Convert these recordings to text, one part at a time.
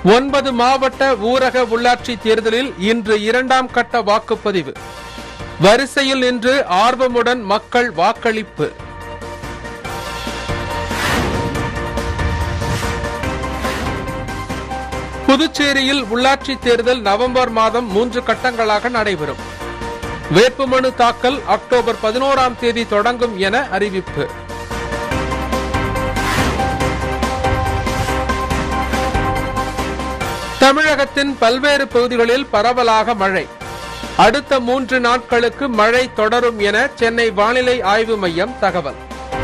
ஒன்பது மாவட்ட ஊரக உள்ளாட்சி தேர்தலில் இன்று இரண்டாம் கட்ட வாக்குப்பதிவு வரிசையில் நின்று ஆர்வமுடன் மக்கள் வாக்களிப்பு புதுச்சேரியில் உள்ளாட்சி தேர்தல் நவம்பர் மாதம் மூன்று கட்டங்களாக நடைபெறும் வேட்புமனு தாக்கல் அக்டோபர் பதினோராம் தேதி தொடங்கும் என அறிவிப்பு தமிழகத்தின் பல்வேறு பகுதிகளில் பரவலாக மழை அடுத்த மூன்று நாட்களுக்கு மழை தொடரும் என சென்னை வானிலை ஆய்வு மையம் தகவல்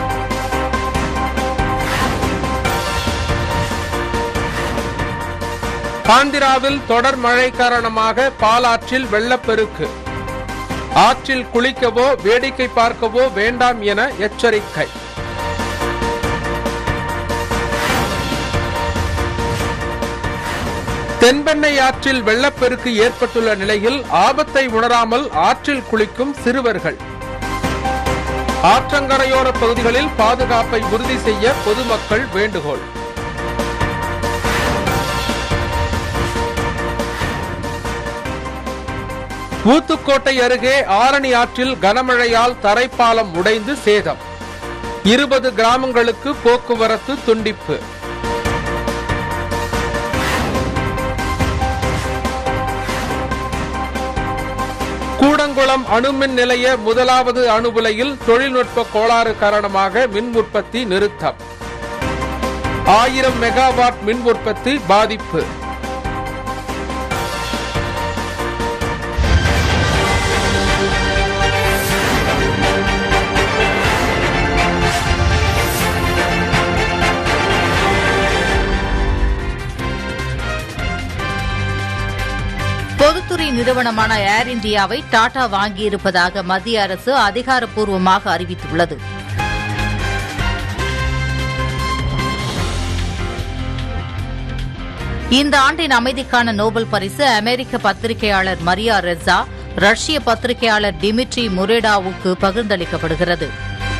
ஆந்திராவில் தொடர் மழை காரணமாக பாலாற்றில் வெள்ளப்பெருக்கு ஆற்றில் குளிக்கவோ வேடிக்கை பார்க்கவோ வேண்டாம் என எச்சரிக்கை தென்பெண்ணை ஆற்றில் வெள்ளப்பெருக்கு ஏற்பட்டுள்ள நிலையில் ஆபத்தை உணராமல் ஆற்றில் குளிக்கும் சிறுவர்கள் ஆற்றங்கரையோர பகுதிகளில் பாதுகாப்பை உறுதி செய்ய பொதுமக்கள் வேண்டுகோள் ஊத்துக்கோட்டை அருகே ஆரணி ஆற்றில் கனமழையால் தரைப்பாலம் உடைந்து சேதம் இருபது கிராமங்களுக்கு போக்குவரத்து துண்டிப்பு கூடங்குளம் அணுமின் நிலைய முதலாவது அணு உலையில் தொழில்நுட்ப கோளாறு காரணமாக மின் உற்பத்தி நிறுத்தம் ஆயிரம் மெகாவாட் மின் உற்பத்தி பாதிப்பு பொதுத்துறை நிறுவனமான ஏர் இந்தியாவை டாடா வாங்கியிருப்பதாக மத்திய அரசு அதிகாரப்பூர்வமாக அறிவித்துள்ளது இந்த ஆண்டின் அமைதிக்கான நோபல் பரிசு அமெரிக்க பத்திரிகையாளர் மரியா ரெஸா ரஷ்ய பத்திரிகையாளர் டிமிட்ரி முரேடாவுக்கு பகிர்ந்தளிக்கப்படுகிறது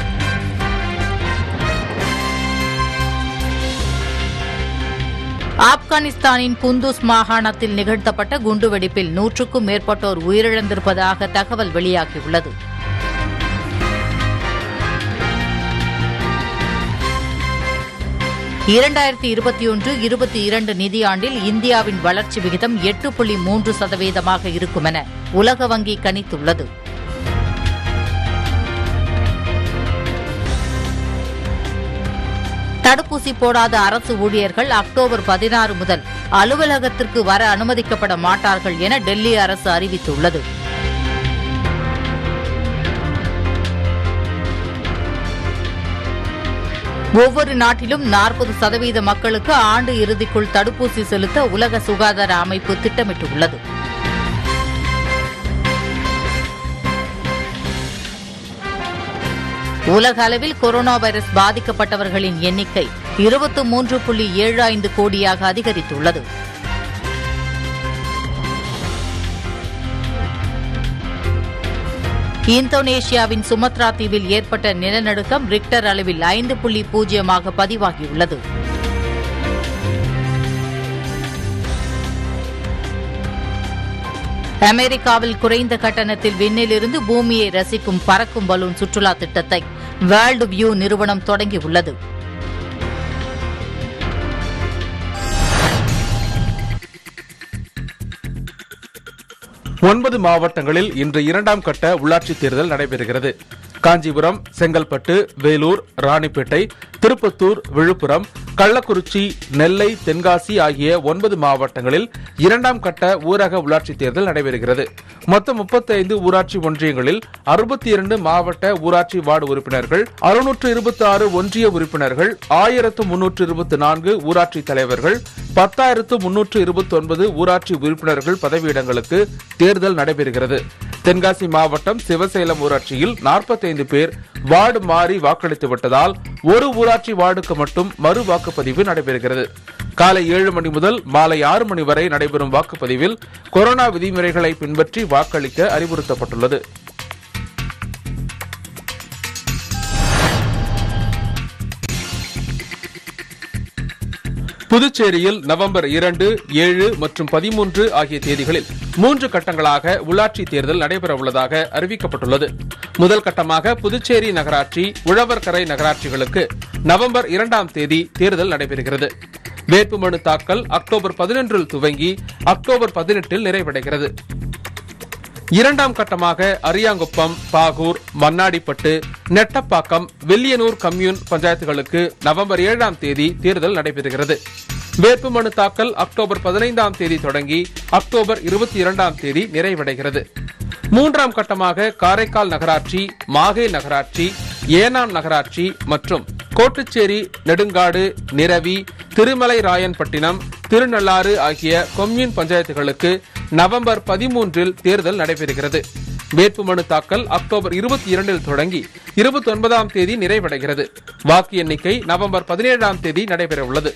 ஆப்கானிஸ்தானின் குந்தூஸ் மாகாணத்தில் நிகழ்த்தப்பட்ட குண்டுவெடிப்பில் நூற்றுக்கும் மேற்பட்டோர் உயிரிழந்திருப்பதாக தகவல் வெளியாகியுள்ளது இரண்டாயிரத்தி இருபத்தி ஒன்று இருபத்தி இரண்டு நிதியாண்டில் இந்தியாவின் வளர்ச்சி விகிதம் எட்டு புள்ளி மூன்று சதவீதமாக இருக்கும் என உலக வங்கி கணித்துள்ளது தடுப்பூசி போடாத அரசு ஊழியர்கள் அக்டோபர் பதினாறு முதல் அலுவலகத்திற்கு வர அனுமதிக்கப்பட மாட்டார்கள் என டெல்லி அரசு அறிவித்துள்ளது ஒவ்வொரு நாட்டிலும் நாற்பது சதவீத மக்களுக்கு ஆண்டு இறுதிக்குள் தடுப்பூசி செலுத்த உலக சுகாதார அமைப்பு திட்டமிட்டுள்ளது உலக அளவில் கொரோனா வைரஸ் பாதிக்கப்பட்டவர்களின் எண்ணிக்கை இருபத்து மூன்று புள்ளி ஏழு ஐந்து கோடியாக அதிகரித்துள்ளது இந்தோனேஷியாவின் சுமத்ரா தீவில் ஏற்பட்ட நிலநடுக்கம் ரிக்டர் அளவில் ஐந்து புள்ளி பூஜ்ஜியமாக பதிவாகியுள்ளது அமெரிக்காவில் குறைந்த கட்டணத்தில் விண்ணிலிருந்து பூமியை ரசிக்கும் பறக்கும் பலூன் சுற்றுலா திட்டத்தை வேர்ல்டு வியூ நிறுவனம் தொடங்கியுள்ளது ஒன்பது மாவட்டங்களில் இன்று இரண்டாம் கட்ட உள்ளாட்சி தேர்தல் நடைபெறுகிறது காஞ்சிபுரம் செங்கல்பட்டு வேலூர் ராணிப்பேட்டை திருப்பத்தூர் விழுப்புரம் கள்ளக்குறிச்சி நெல்லை தென்காசி ஆகிய ஒன்பது மாவட்டங்களில் இரண்டாம் கட்ட ஊரக உள்ளாட்சி தேர்தல் நடைபெறுகிறது மொத்தம் முப்பத்தி ஐந்து ஊராட்சி ஒன்றியங்களில் அறுபத்தி இரண்டு மாவட்ட ஊராட்சி வார்டு உறுப்பினர்கள் அறுநூற்று இருபத்தி ஆறு ஒன்றிய உறுப்பினர்கள் ஆயிரத்து முன்னூற்று இருபத்தி நான்கு ஊராட்சி தலைவர்கள் பத்தாயிரத்து முன்னூற்று இருபத்தி ஒன்பது ஊராட்சி உறுப்பினர்கள் பதவியிடங்களுக்கு தேர்தல் நடைபெறுகிறது தென்காசி மாவட்டம் சிவசேலம் ஊராட்சியில் 45 பேர் வார்டு மாறி வாக்களித்து விட்டதால் ஒரு ஊராட்சி வார்டுக்கு மட்டும் மறு வாக்குப்பதிவு நடைபெறுகிறது காலை ஏழு மணி முதல் மாலை ஆறு மணி வரை நடைபெறும் வாக்குப்பதிவில் கொரோனா விதிமுறைகளை பின்பற்றி வாக்களிக்க அறிவுறுத்தப்பட்டுள்ளது புதுச்சேரியில் நவம்பர் இரண்டு ஏழு மற்றும் பதிமூன்று ஆகிய தேதிகளில் மூன்று கட்டங்களாக உள்ளாட்சி தேர்தல் நடைபெறவுள்ளதாக அறிவிக்கப்பட்டுள்ளது முதல் கட்டமாக புதுச்சேரி நகராட்சி உழவர்கரை நகராட்சிகளுக்கு நவம்பர் இரண்டாம் தேதி தேர்தல் நடைபெறுகிறது வேட்புமனு தாக்கல் அக்டோபர் பதினொன்றில் துவங்கி அக்டோபர் பதினெட்டில் நிறைவடைகிறது இரண்டாம் கட்டமாக அரியாங்குப்பம் பாகூர் மண்ணாடிப்பட்டு நெட்டப்பாக்கம் வில்லியனூர் கம்யூன் பஞ்சாயத்துகளுக்கு நவம்பர் ஏழாம் தேதி தேர்தல் நடைபெறுகிறது வேட்புமனு தாக்கல் அக்டோபர் பதினைந்தாம் தேதி தொடங்கி அக்டோபர் இருபத்தி இரண்டாம் தேதி நிறைவடைகிறது மூன்றாம் கட்டமாக காரைக்கால் நகராட்சி மாகே நகராட்சி ஏனாம் நகராட்சி மற்றும் கோட்டுச்சேரி நெடுங்காடு நிரவி திருமலை ராயன்பட்டினம் திருநள்ளாறு ஆகிய கொம்யூன் பஞ்சாயத்துகளுக்கு நவம்பர் பதிமூன்றில் தேர்தல் நடைபெறுகிறது வேட்புமனு தாக்கல் அக்டோபர் இருபத்தி இரண்டில் தொடங்கி இருபத்தி ஒன்பதாம் தேதி நிறைவடைகிறது வாக்கு எண்ணிக்கை நவம்பர் பதினேழாம் தேதி நடைபெறவுள்ளது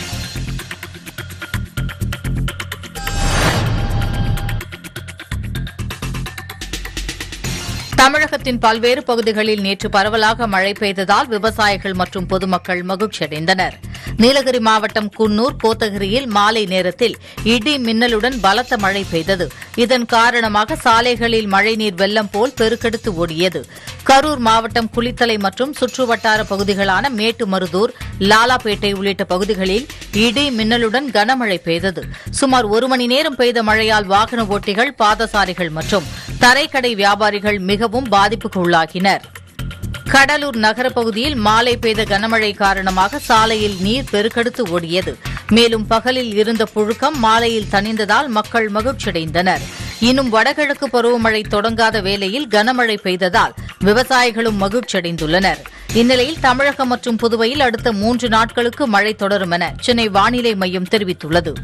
தமிழகத்தின் பல்வேறு பகுதிகளில் நேற்று பரவலாக மழை பெய்ததால் விவசாயிகள் மற்றும் பொதுமக்கள் மகிழ்ச்சியடைந்தனர் நீலகிரி மாவட்டம் குன்னூர் கோத்தகிரியில் மாலை நேரத்தில் இடி மின்னலுடன் பலத்த மழை பெய்தது இதன் காரணமாக சாலைகளில் மழைநீர் வெள்ளம் போல் பெருக்கெடுத்து ஓடியது கரூர் மாவட்டம் குளித்தலை மற்றும் சுற்றுவட்டார பகுதிகளான மேட்டுமருதூர் லாலாப்பேட்டை உள்ளிட்ட பகுதிகளில் இடி மின்னலுடன் கனமழை பெய்தது சுமார் ஒரு மணி நேரம் பெய்த மழையால் வாகன ஓட்டிகள் பாதசாரிகள் மற்றும் தரைக்கடை வியாபாரிகள் மிகவும் பாதிப்புக்கு உள்ளாகினர் கடலூர் நகர பகுதியில் மாலை பெய்த கனமழை காரணமாக சாலையில் நீர் பெருக்கெடுத்து ஓடியது மேலும் பகலில் இருந்த புழுக்கம் மாலையில் தணிந்ததால் மக்கள் மகிழ்ச்சியடைந்தனர் இன்னும் வடகிழக்கு பருவமழை தொடங்காத வேளையில் கனமழை பெய்ததால் விவசாயிகளும் மகிழ்ச்சியடைந்துள்ளனர் இந்நிலையில் தமிழகம் மற்றும் புதுவையில் அடுத்த மூன்று நாட்களுக்கு மழை தொடரும் என சென்னை வானிலை மையம் தெரிவித்துள்ளது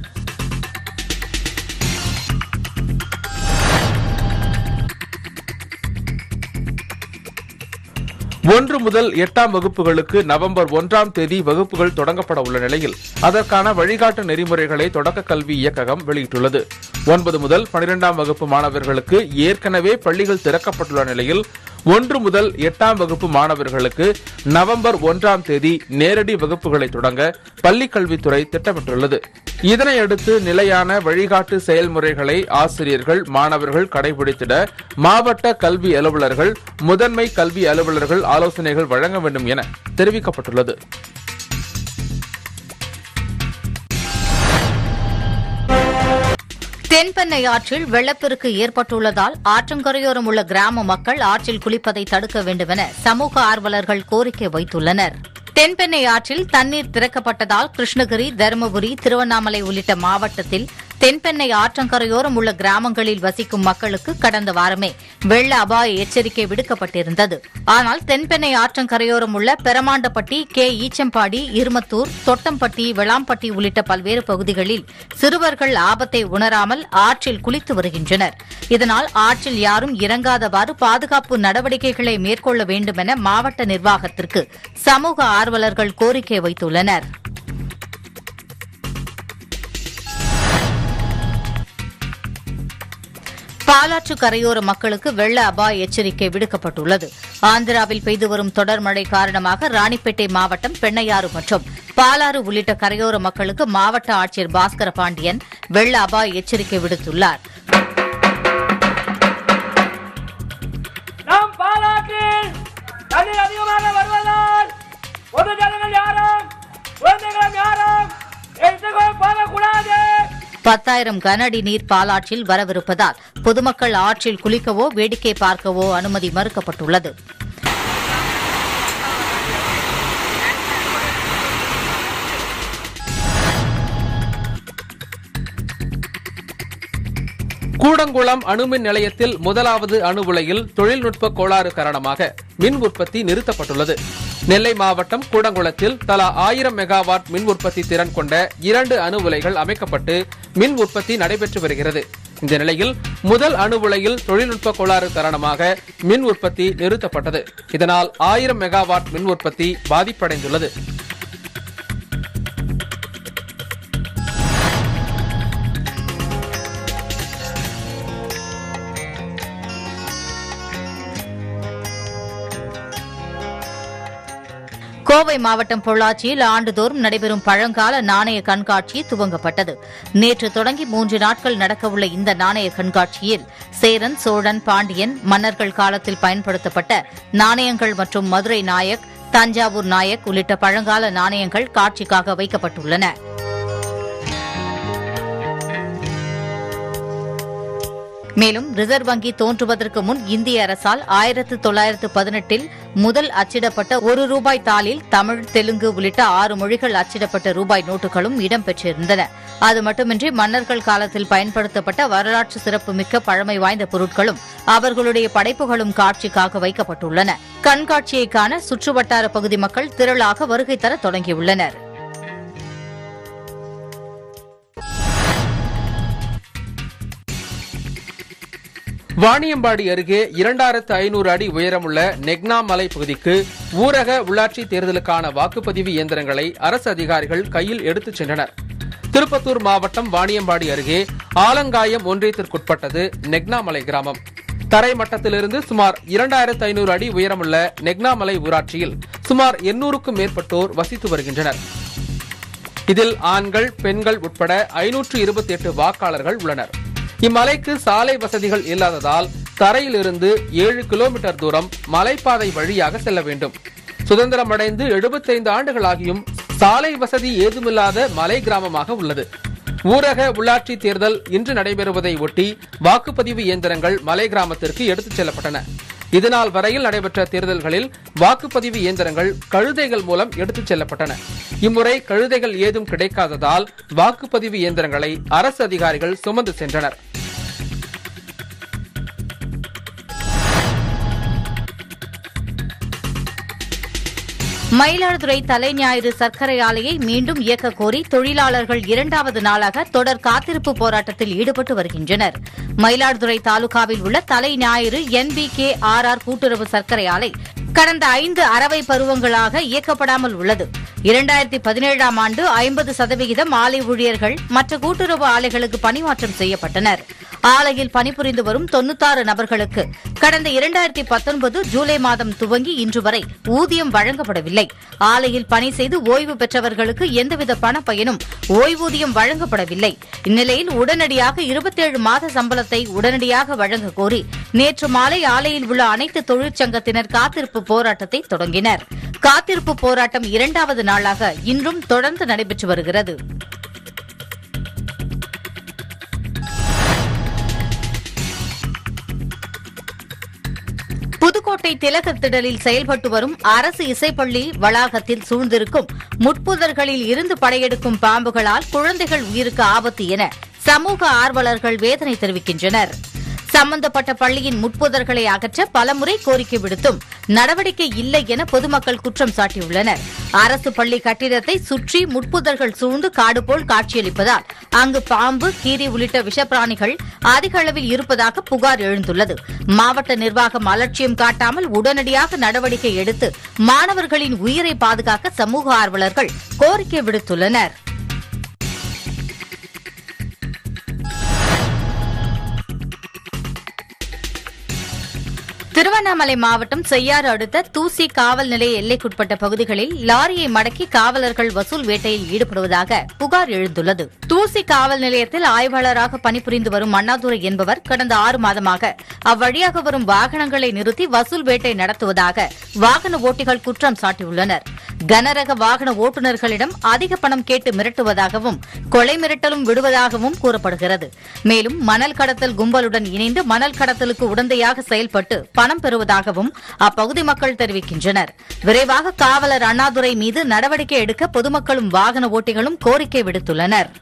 ஒன்று முதல் எட்டாம் வகுப்புகளுக்கு நவம்பர் ஒன்றாம் தேதி வகுப்புகள் தொடங்கப்பட உள்ள நிலையில் அதற்கான வழிகாட்டு நெறிமுறைகளை தொடக்க கல்வி இயக்ககம் வெளியிட்டுள்ளது ஒன்பது முதல் பனிரெண்டாம் வகுப்பு மாணவர்களுக்கு ஏற்கனவே பள்ளிகள் திறக்கப்பட்டுள்ள நிலையில் ஒன்று முதல் எட்டாம் வகுப்பு மாணவர்களுக்கு நவம்பர் ஒன்றாம் தேதி நேரடி வகுப்புகளை தொடங்க பள்ளிக் கல்வித்துறை திட்டமிட்டுள்ளது இதனையடுத்து நிலையான வழிகாட்டு செயல்முறைகளை ஆசிரியர்கள் மாணவர்கள் கடைபிடித்திட மாவட்ட கல்வி அலுவலர்கள் முதன்மை கல்வி அலுவலர்கள் ஆலோசனைகள் வழங்க வேண்டும் என தெரிவிக்கப்பட்டுள்ளது தென்பெண்ணை ஆற்றில் வெள்ளப்பெருக்கு ஏற்பட்டுள்ளதால் ஆற்றங்கரையோரம் உள்ள கிராம மக்கள் ஆற்றில் குளிப்பதை தடுக்க வேண்டுமென சமூக ஆர்வலர்கள் கோரிக்கை வைத்துள்ளனர் தென்பெண்ணை ஆற்றில் தண்ணீர் திறக்கப்பட்டதால் கிருஷ்ணகிரி தருமபுரி திருவண்ணாமலை உள்ளிட்ட மாவட்டத்தில் தென்பெண்ணை ஆற்றங்கரையோரம் உள்ள கிராமங்களில் வசிக்கும் மக்களுக்கு கடந்த வாரமே வெள்ள அபாய எச்சரிக்கை விடுக்கப்பட்டிருந்தது ஆனால் தென்பெண்ணை ஆற்றங்கரையோரம் உள்ள பெரமாண்டப்பட்டி கே ஈச்சம்பாடி இருமத்தூர் தொட்டம்பட்டி வெளாம்பட்டி உள்ளிட்ட பல்வேறு பகுதிகளில் சிறுவர்கள் ஆபத்தை உணராமல் ஆற்றில் குளித்து வருகின்றனர் இதனால் ஆற்றில் யாரும் இறங்காதவாறு பாதுகாப்பு நடவடிக்கைகளை மேற்கொள்ள வேண்டும் என மாவட்ட நிர்வாகத்திற்கு சமூக ஆர்வலர்கள் கோரிக்கை வைத்துள்ளனர் பாலாற்று கரையோர மக்களுக்கு வெள்ள அபாய எச்சரிக்கை விடுக்கப்பட்டுள்ளது ஆந்திராவில் பெய்து வரும் தொடர் மழை காரணமாக ராணிப்பேட்டை மாவட்டம் பெண்ணையாறு மற்றும் பாலாறு உள்ளிட்ட கரையோர மக்களுக்கு மாவட்ட ஆட்சியர் பாஸ்கர பாண்டியன் வெள்ள அபாய எச்சரிக்கை விடுத்துள்ளார் நம் பாலாற்றில் தண்ணீர் அதிகமாக வருவதால் பொது ஜனங்கள் யாரும் குழந்தைகளும் யாரும் எடுத்துக்கொண்டு போகக்கூடாது பத்தாயிரம் கன அடி நீர் பாலாற்றில் வரவிருப்பதால் பொதுமக்கள் ஆற்றில் குளிக்கவோ வேடிக்கை பார்க்கவோ அனுமதி மறுக்கப்பட்டுள்ளது கூடங்குளம் அணுமின் நிலையத்தில் முதலாவது அணு உலையில் தொழில்நுட்ப கோளாறு காரணமாக மின் உற்பத்தி நிறுத்தப்பட்டுள்ளது நெல்லை மாவட்டம் கூடங்குளத்தில் தலா ஆயிரம் மெகாவாட் மின் உற்பத்தி திறன் கொண்ட இரண்டு அணு உலைகள் அமைக்கப்பட்டு மின் உற்பத்தி நடைபெற்று வருகிறது இந்த நிலையில் முதல் அணு உலையில் தொழில்நுட்ப கோளாறு காரணமாக மின் உற்பத்தி நிறுத்தப்பட்டது இதனால் ஆயிரம் மெகாவாட் மின் உற்பத்தி பாதிப்படைந்துள்ளது கோவை மாவட்டம் பொள்ளாச்சியில் ஆண்டுதோறும் நடைபெறும் பழங்கால நாணய கண்காட்சி துவங்கப்பட்டது நேற்று தொடங்கி மூன்று நாட்கள் நடக்கவுள்ள இந்த நாணய கண்காட்சியில் சேரன் சோழன் பாண்டியன் மன்னர்கள் காலத்தில் பயன்படுத்தப்பட்ட நாணயங்கள் மற்றும் மதுரை நாயக் தஞ்சாவூர் நாயக் உள்ளிட்ட பழங்கால நாணயங்கள் காட்சிக்காக வைக்கப்பட்டுள்ளன மேலும் ரிசர்வ் வங்கி தோன்றுவதற்கு முன் இந்திய அரசால் ஆயிரத்து தொள்ளாயிரத்து பதினெட்டில் முதல் அச்சிடப்பட்ட ஒரு ரூபாய் தாளில் தமிழ் தெலுங்கு உள்ளிட்ட ஆறு மொழிகள் அச்சிடப்பட்ட ரூபாய் நோட்டுகளும் இடம்பெற்றிருந்தன அது மட்டுமின்றி மன்னர்கள் காலத்தில் பயன்படுத்தப்பட்ட வரலாற்று சிறப்புமிக்க பழமை வாய்ந்த பொருட்களும் அவர்களுடைய படைப்புகளும் காட்சிக்காக வைக்கப்பட்டுள்ளன கண்காட்சியை காண சுற்றுவட்டார பகுதி மக்கள் திரளாக வருகை தர தொடங்கியுள்ளனர் வாணியம்பாடி அருகே இரண்டாயிரத்து ஐநூறு அடி உயரமுள்ள நெக்னா மலை பகுதிக்கு ஊரக உள்ளாட்சி தேர்தலுக்கான வாக்குப்பதிவு இயந்திரங்களை அரசு அதிகாரிகள் கையில் எடுத்துச் சென்றனர் திருப்பத்தூர் மாவட்டம் வாணியம்பாடி அருகே ஆலங்காயம் ஒன்றியத்திற்குட்பட்டது நெக்னாமலை கிராமம் தரை மட்டத்திலிருந்து சுமார் இரண்டாயிரத்து ஐநூறு அடி உயரமுள்ள நெக்னாமலை ஊராட்சியில் சுமார் எண்ணூறுக்கும் மேற்பட்டோர் வசித்து வருகின்றனர் இதில் ஆண்கள் பெண்கள் உட்பட ஐநூற்று இருபத்தி எட்டு வாக்காளர்கள் உள்ளனர் இம்மலைக்கு சாலை வசதிகள் இல்லாததால் தரையிலிருந்து ஏழு கிலோமீட்டர் தூரம் மலைப்பாதை வழியாக செல்ல வேண்டும் சுதந்திரமடைந்து 75 ஆண்டுகளாகியும் சாலை வசதி ஏதுமில்லாத மலை கிராமமாக உள்ளது ஊரக உள்ளாட்சி தேர்தல் இன்று நடைபெறுவதை ஒட்டி வாக்குப்பதிவு இயந்திரங்கள் மலை கிராமத்திற்கு எடுத்துச் செல்லப்பட்டன இதுநாள் வரையில் நடைபெற்ற தேர்தல்களில் வாக்குப்பதிவு இயந்திரங்கள் கழுதைகள் மூலம் எடுத்துச் செல்லப்பட்டன இம்முறை கழுதைகள் ஏதும் கிடைக்காததால் வாக்குப்பதிவு இயந்திரங்களை அரசு அதிகாரிகள் சுமந்து சென்றனர் மயிலாடுதுறை தலைஞாயிறு சர்க்கரை ஆலையை மீண்டும் இயக்க கோரி தொழிலாளர்கள் இரண்டாவது நாளாக தொடர் காத்திருப்பு போராட்டத்தில் ஈடுபட்டு வருகின்றனர் மயிலாடுதுறை தாலுகாவில் உள்ள தலைஞாயிறு என்பிகே ஆர் ஆர் கூட்டுறவு சர்க்கரை ஆலை கடந்த ஐந்து அறவை பருவங்களாக இயக்கப்படாமல் உள்ளது இரண்டாயிரத்தி பதினேழாம் ஆண்டு ஐம்பது சதவிகிதம் ஆலை ஊழியர்கள் மற்ற கூட்டுறவு ஆலைகளுக்கு பணிமாற்றம் செய்யப்பட்டனர் ஆலையில் பணிபுரிந்து வரும் தொன்னூத்தாறு நபர்களுக்கு கடந்த இரண்டாயிரத்தி பத்தொன்பது ஜூலை மாதம் துவங்கி இன்று வரை ஊதியம் வழங்கப்படவில்லை ஆலையில் பணி செய்து ஓய்வு பெற்றவர்களுக்கு எந்தவித பண பயனும் ஓய்வூதியம் வழங்கப்படவில்லை இந்நிலையில் உடனடியாக இருபத்தேழு மாத சம்பளத்தை உடனடியாக வழங்க கோரி நேற்று மாலை ஆலையில் உள்ள அனைத்து தொழிற்சங்கத்தினர் காத்திருப்பு போராட்டத்தை தொடங்கினர் காத்திருப்பு போராட்டம் இரண்டாவது நாளாக இன்றும் தொடர்ந்து நடைபெற்று வருகிறது புதுக்கோட்டை திலகர் திடலில் செயல்பட்டு வரும் அரசு இசைப்பள்ளி வளாகத்தில் சூழ்ந்திருக்கும் முட்புதர்களில் இருந்து படையெடுக்கும் பாம்புகளால் குழந்தைகள் உயிருக்கு ஆபத்து என சமூக ஆர்வலர்கள் வேதனை தெரிவிக்கின்றனர் சம்பந்தப்பட்ட பள்ளியின் முட்புதர்களை அகற்ற பலமுறை கோரிக்கை விடுத்தும் நடவடிக்கை இல்லை என பொதுமக்கள் குற்றம் சாட்டியுள்ளனர் அரசு பள்ளி கட்டிடத்தை சுற்றி முட்புதர்கள் சூழ்ந்து காடு போல் காட்சியளிப்பதால் அங்கு பாம்பு கீரி உள்ளிட்ட விஷப்பிராணிகள் அதிக அளவில் இருப்பதாக புகார் எழுந்துள்ளது மாவட்ட நிர்வாகம் அலட்சியம் காட்டாமல் உடனடியாக நடவடிக்கை எடுத்து மாணவர்களின் உயிரை பாதுகாக்க சமூக ஆர்வலர்கள் கோரிக்கை விடுத்துள்ளனர் திருவண்ணாமலை மாவட்டம் செய்யாறு அடுத்த தூசி காவல் நிலைய எல்லைக்குட்பட்ட பகுதிகளில் லாரியை மடக்கி காவலர்கள் வசூல் வேட்டையில் ஈடுபடுவதாக புகார் எழுந்துள்ளது தூசி காவல் நிலையத்தில் ஆய்வாளராக பணிபுரிந்து வரும் அண்ணாதுரை என்பவர் கடந்த ஆறு மாதமாக அவ்வழியாக வரும் வாகனங்களை நிறுத்தி வசூல் வேட்டை நடத்துவதாக வாகன ஓட்டிகள் குற்றம் சாட்டியுள்ளனர் கனரக வாகன ஓட்டுநர்களிடம் அதிக பணம் கேட்டு மிரட்டுவதாகவும் கொலை மிரட்டலும் விடுவதாகவும் கூறப்படுகிறது மேலும் மணல் கடத்தல் கும்பலுடன் இணைந்து மணல் கடத்தலுக்கு உடந்தையாக செயல்பட்டு பணம் பெறுவதாகவும் அப்பகுதி மக்கள் தெரிவிக்கின்றனர் விரைவாக காவலர் அண்ணாதுரை மீது நடவடிக்கை எடுக்க பொதுமக்களும் வாகன ஓட்டிகளும் கோரிக்கை விடுத்துள்ளனர்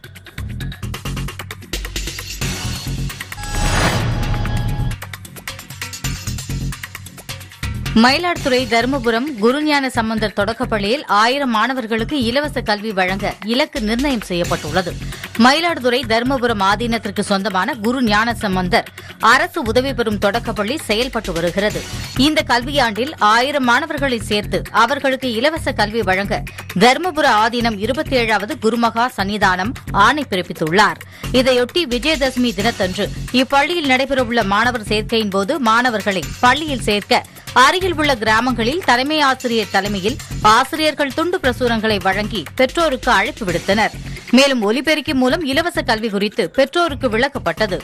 மயிலாடுதுறை தருமபுரம் குருஞான சம்பந்தர் தொடக்கப்பள்ளியில் ஆயிரம் மாணவர்களுக்கு இலவச கல்வி வழங்க இலக்கு நிர்ணயம் செய்யப்பட்டுள்ளது மயிலாடுதுறை தருமபுரம் ஆதீனத்திற்கு சொந்தமான குரு ஞான சம்பந்தர் அரசு உதவி பெறும் தொடக்கப்பள்ளி செயல்பட்டு வருகிறது இந்த கல்வியாண்டில் ஆயிரம் மாணவர்களை சேர்த்து அவர்களுக்கு இலவச கல்வி வழங்க தருமபுர ஆதீனம் இருபத்தி ஏழாவது குருமகா சன்னிதானம் ஆணை பிறப்பித்துள்ளார் இதையொட்டி விஜயதசமி தினத்தன்று இப்பள்ளியில் நடைபெறவுள்ள மாணவர் சேர்க்கையின் போது மாணவர்களை பள்ளியில் சேர்க்க அருகில் உள்ள கிராமங்களில் தலைமை ஆசிரியர் தலைமையில் ஆசிரியர்கள் துண்டு பிரசுரங்களை வழங்கி பெற்றோருக்கு அழைப்பு விடுத்தனர் மேலும் ஒலிபெருக்கி மூலம் இலவச கல்வி குறித்து பெற்றோருக்கு விளக்கப்பட்டது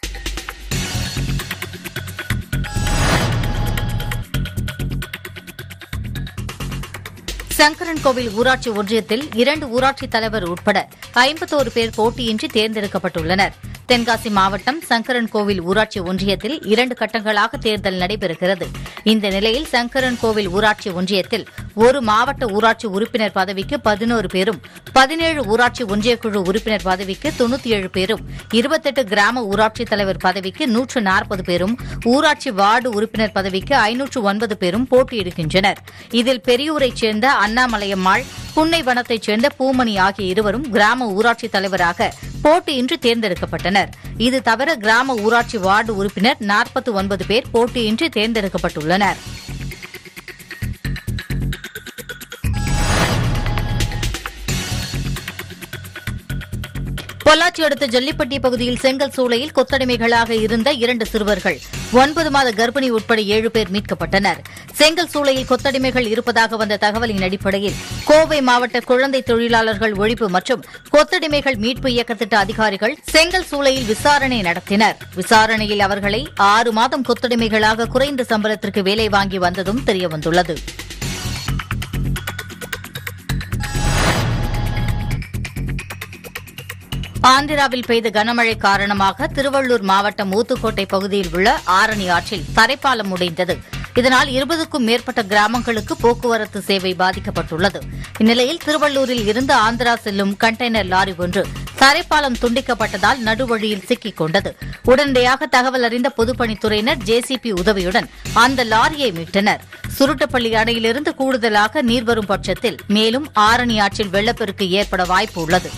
சங்கரன்கோவில் ஊராட்சி ஒன்றியத்தில் இரண்டு ஊராட்சி தலைவர் உட்பட ஐம்பத்தோரு பேர் போட்டியின்றி தேர்ந்தெடுக்கப்பட்டுள்ளனர் தென்காசி மாவட்டம் சங்கரன்கோவில் ஊராட்சி ஒன்றியத்தில் இரண்டு கட்டங்களாக தேர்தல் நடைபெறுகிறது இந்த நிலையில் சங்கரன்கோவில் ஊராட்சி ஒன்றியத்தில் ஒரு மாவட்ட ஊராட்சி உறுப்பினர் பதவிக்கு பதினோரு பேரும் பதினேழு ஊராட்சி ஒன்றியக்குழு உறுப்பினர் பதவிக்கு தொண்ணூத்தி ஏழு பேரும் இருபத்தெட்டு கிராம ஊராட்சித் தலைவர் பதவிக்கு நூற்று நாற்பது பேரும் ஊராட்சி வார்டு உறுப்பினர் பதவிக்கு ஐநூற்று ஒன்பது பேரும் போட்டியிடுகின்றனர் இதில் பெரியூரைச் சேர்ந்த அண்ணாமலையம்மாள் புன்னைவனத்தைச் சேர்ந்த பூமணி ஆகிய இருவரும் கிராம ஊராட்சித் தலைவராக போட்டியின்றி தேர்ந்தெடுக்கப்பட்டனர் இது தவிர கிராம ஊராட்சி வார்டு உறுப்பினர் நாற்பத்தி ஒன்பது பேர் போட்டியின்றி தேர்ந்தெடுக்கப்பட்டுள்ளனர் பொள்ளாச்சி அடுத்த ஜல்லிப்பட்டி பகுதியில் செங்கல் சூளையில் கொத்தடிமைகளாக இருந்த இரண்டு சிறுவர்கள் ஒன்பது மாத கர்ப்பிணி உட்பட ஏழு பேர் மீட்கப்பட்டனர் செங்கல் சூளையில் கொத்தடிமைகள் இருப்பதாக வந்த தகவலின் அடிப்படையில் கோவை மாவட்ட குழந்தை தொழிலாளர்கள் ஒழிப்பு மற்றும் கொத்தடிமைகள் மீட்பு இயக்க திட்ட அதிகாரிகள் செங்கல் சூளையில் விசாரணை நடத்தினர் விசாரணையில் அவர்களை ஆறு மாதம் கொத்தடிமைகளாக குறைந்த சம்பளத்திற்கு வேலை வாங்கி வந்ததும் தெரியவந்துள்ளது ஆந்திராவில் பெய்த கனமழை காரணமாக திருவள்ளூர் மாவட்டம் ஊத்துக்கோட்டை பகுதியில் உள்ள ஆரணி ஆற்றில் தரைப்பாலம் உடைந்தது இதனால் இருபதுக்கும் மேற்பட்ட கிராமங்களுக்கு போக்குவரத்து சேவை பாதிக்கப்பட்டுள்ளது இந்நிலையில் திருவள்ளூரில் இருந்து ஆந்திரா செல்லும் கண்டெய்னர் லாரி ஒன்று தரைப்பாலம் துண்டிக்கப்பட்டதால் நடுவழியில் சிக்கிக் கொண்டது உடனடியாக தகவல் அறிந்த பொதுப்பணித்துறையினர் ஜேசிபி உதவியுடன் அந்த லாரியை மீட்டனர் சுருட்டப்பள்ளி அணையிலிருந்து கூடுதலாக நீர் வரும் பட்சத்தில் மேலும் ஆரணி ஆற்றில் வெள்ளப்பெருக்கு ஏற்பட வாய்ப்பு உள்ளது